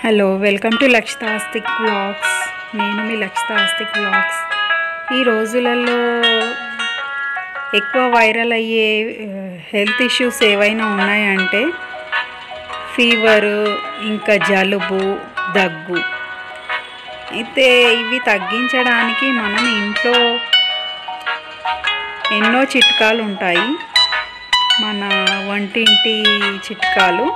hello welcome to Lakshitastik vlogs నేను మీ లక్షితాస్తిక్ vlogs ఈ రోజులలో ఎక్కువ వైరల్ అయ్యే హెల్త్ ఇష్యూస్ ఏవైనా ఉన్నాయంటే ఫీవరు ఇంకా జలుబు దగ్గు అయితే ఇవి తగ్గించడానికి మనం ఇంట్లో ఎన్నో చిట్కాలు ఉంటాయి మన వంటింటి చిట్కాలు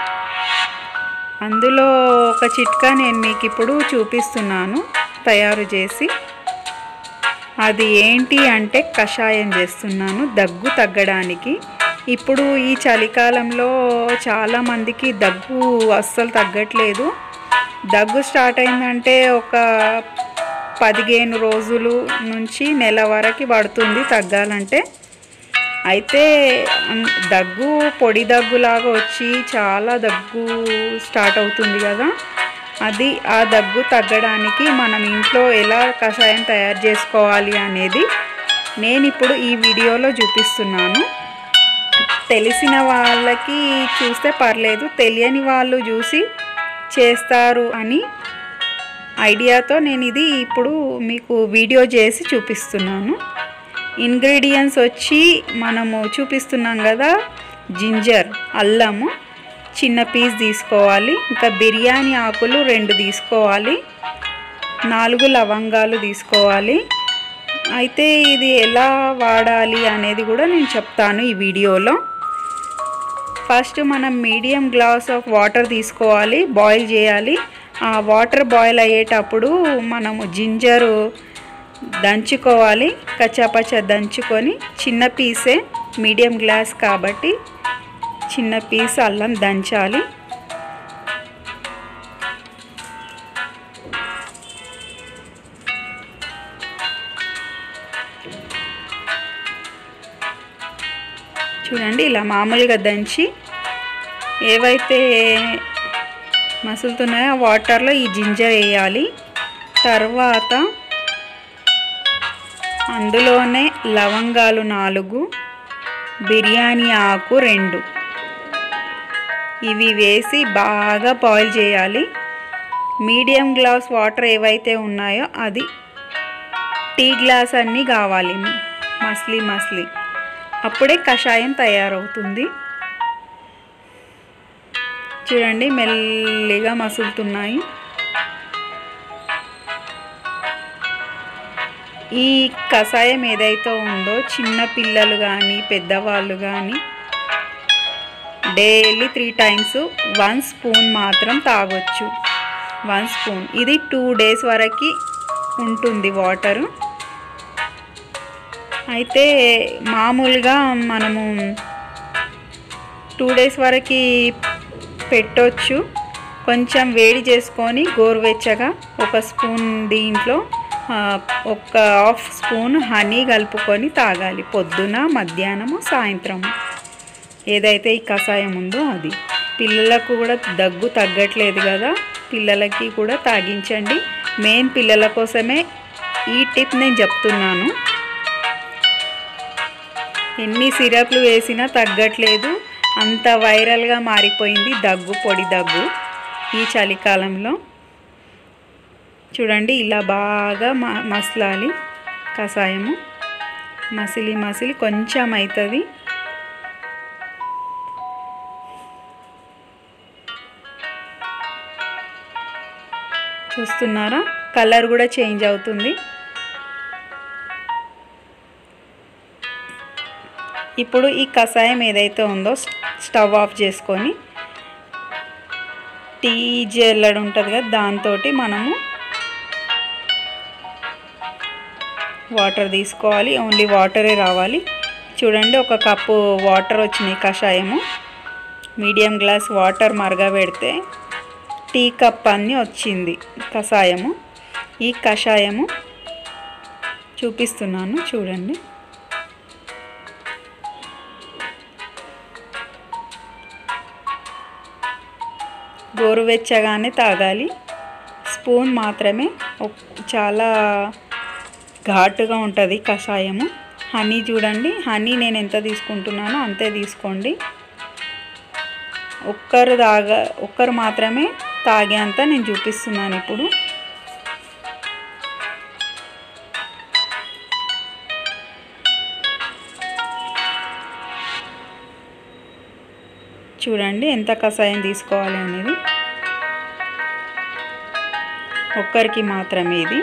అందులో ఒక చిట్కా నేను మీకు ఇప్పుడు చూపిస్తున్నాను తయారు చేసి అది ఏంటి అంటే కషాయం చేస్తున్నాను దగ్గు తగ్గడానికి ఇప్పుడు ఈ చలికాలంలో చాలామందికి దగ్గు అస్సలు తగ్గట్లేదు దగ్గు స్టార్ట్ అయిందంటే ఒక పదిహేను రోజులు నుంచి నెల వరకు పడుతుంది తగ్గాలంటే అయితే అన్- దగ్గు పొడి దగ్గులాగా వచ్చి చాలా దగ్గు స్టార్ట్ అవుతుంది కదా అది ఆ దగ్గు తగ్గడానికి మనం ఇంట్లో ఎలా కషాయం తయారు చేసుకోవాలి అనేది నేను ఇప్పుడు ఈ వీడియోలో చూపిస్తున్నాను తెలిసిన వాళ్ళకి చూస్తే పర్లేదు తెలియని వాళ్ళు చూసి చేస్తారు అని ఐడియాతో నేను ఇది ఇప్పుడు మీకు వీడియో చేసి చూపిస్తున్నాను ఇంగ్రీడియంట్స్ వచ్చి మనము చూపిస్తున్నాం కదా జింజర్ అల్లము చిన్న పీస్ తీసుకోవాలి ఇంకా బిర్యానీ ఆకులు రెండు తీసుకోవాలి నాలుగు లవంగాలు తీసుకోవాలి అయితే ఇది ఎలా వాడాలి అనేది కూడా నేను చెప్తాను ఈ వీడియోలో ఫస్ట్ మనం మీడియం గ్లాస్ ఆఫ్ వాటర్ తీసుకోవాలి బాయిల్ చేయాలి ఆ వాటర్ బాయిల్ అయ్యేటప్పుడు మనము జింజరు దంచుకోవాలి కచ్చాపచ్చ దంచుకొని చిన్న పీసే మీడియం గ్లాస్ కాబట్టి చిన్న పీస్ అల్లం దంచాలి చూడండి ఇలా మామూలుగా దంచి ఏవైతే మసులుతున్నాయో ఆ వాటర్లో ఈ జింజర్ వేయాలి తర్వాత అందులోనే లవంగాలు నాలుగు బిర్యానీ ఆకు రెండు ఇవి వేసి బాగా బాయిల్ చేయాలి మీడియం గ్లాస్ వాటర్ ఏవైతే ఉన్నాయో అది టీ గ్లాస్ అన్నీ కావాలి మస్లీ మస్లీ అప్పుడే కషాయం తయారవుతుంది చూడండి మెల్లిగా మసులుతున్నాయి ఈ కషాయం ఏదైతే ఉందో చిన్న పిల్లలు కానీ పెద్దవాళ్ళు కానీ daily three times one spoon మాత్రం తాగొచ్చు వన్ స్పూన్ ఇది టూ డేస్ వరకు ఉంటుంది వాటరు అయితే మామూలుగా మనము టూ డేస్ వరకు పెట్టొచ్చు కొంచెం వేడి చేసుకొని గోరువెచ్చగా ఒక స్పూన్ దీంట్లో ఆ, ఒక హాఫ్ స్పూన్ హనీ కలుపుకొని తాగాలి పొద్దున మధ్యాహ్నము సాయంత్రము ఏదైతే ఈ కషాయం ఉందో అది పిల్లలకు కూడా దగ్గు తగ్గట్లేదు కదా పిల్లలకి కూడా తాగించండి మెయిన్ పిల్లల కోసమే ఈ టిప్ నేను చెప్తున్నాను ఎన్ని సిరప్లు వేసినా తగ్గట్లేదు అంత వైరల్గా మారిపోయింది దగ్గు పొడి దగ్గు ఈ చలికాలంలో చూడండి ఇలా బాగా మ మసలాలి కషాయము మసిలి మసిలి కొంచెం అవుతుంది చూస్తున్నారా కలర్ కూడా చేంజ్ అవుతుంది ఇప్పుడు ఈ కషాయం ఏదైతే ఉందో స్టవ్ ఆఫ్ చేసుకొని టీ జల్లడు ఉంటుంది కదా దాంతో మనము వాటర్ తీసుకోవాలి ఓన్లీ వాటరే రావాలి చూడండి ఒక కప్పు వాటర్ వచ్చినాయి కషాయము మీడియం గ్లాస్ వాటర్ మరగబెడితే టీ కప్ అన్ని వచ్చింది కషాయము ఈ కషాయము చూపిస్తున్నాను చూడండి గోరువెచ్చగానే తాగాలి స్పూన్ మాత్రమే ఒక్- చాలా ఘాటుగా ఉంటుంది కషాయము హనీ చూడండి హనీ నేను ఎంత తీసుకుంటున్నానో అంతే తీసుకోండి ఒక్కరు తాగ ఒక్కరు మాత్రమే తాగేంత నేను చూపిస్తున్నాను ఇప్పుడు చూడండి ఎంత కషాయం తీసుకోవాలి అనేది ఒక్కరికి మాత్రమే ఇది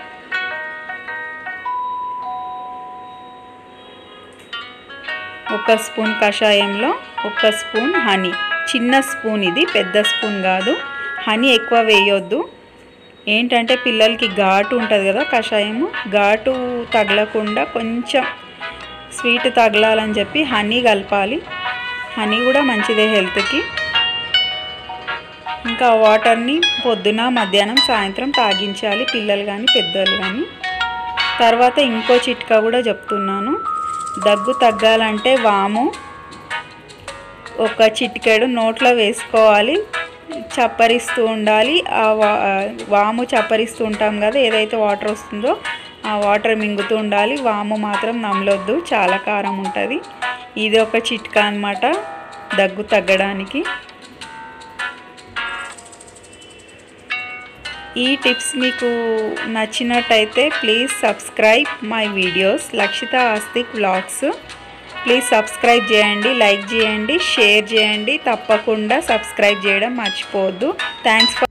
ఒక స్పూన్ కషాయంలో ఒక స్పూన్ హనీ చిన్న స్పూన్ ఇది పెద్ద స్పూన్ కాదు హనీ ఎక్కువ వేయొద్దు ఏంటంటే పిల్లలకి ఘాటు ఉంటుంది కదా కషాయము ఘాటు తగలకుండా కొంచెం స్వీట్ తగలాలని చెప్పి హనీ కలపాలి హనీ కూడా మంచిదే హెల్త్కి ఇంకా వాటర్ని పొద్దున మధ్యాహ్నం సాయంత్రం తాగించాలి పిల్లలు కానీ పెద్దలు కానీ తర్వాత ఇంకో చిట్కా కూడా చెప్తున్నాను దగ్గు తగ్గాలంటే వాము ఒక చిటికెడు నోట్లో వేసుకోవాలి చప్పరిస్తూ ఉండాలి ఆ వా వాము చప్పరిస్తూ ఉంటాం కదా ఏదైతే వాటర్ వస్తుందో ఆ వాటర్ మింగుతూ ఉండాలి వాము మాత్రం నమలొద్దు చాలా కారం ఉంటుంది ఇది ఒక చిట్కా అనమాట దగ్గు తగ్గడానికి ఈ టిప్స్ మీకు నచ్చినట్టయితే please subscribe my videos Lakshita Astik vlogs please subscribe చేయండి లైక్ చేయండి షేర్ చేయండి తప్పకుండా సబ్స్క్రైబ్ చేయడం మర్చిపోవద్దు థ్యాంక్స్ ఫర్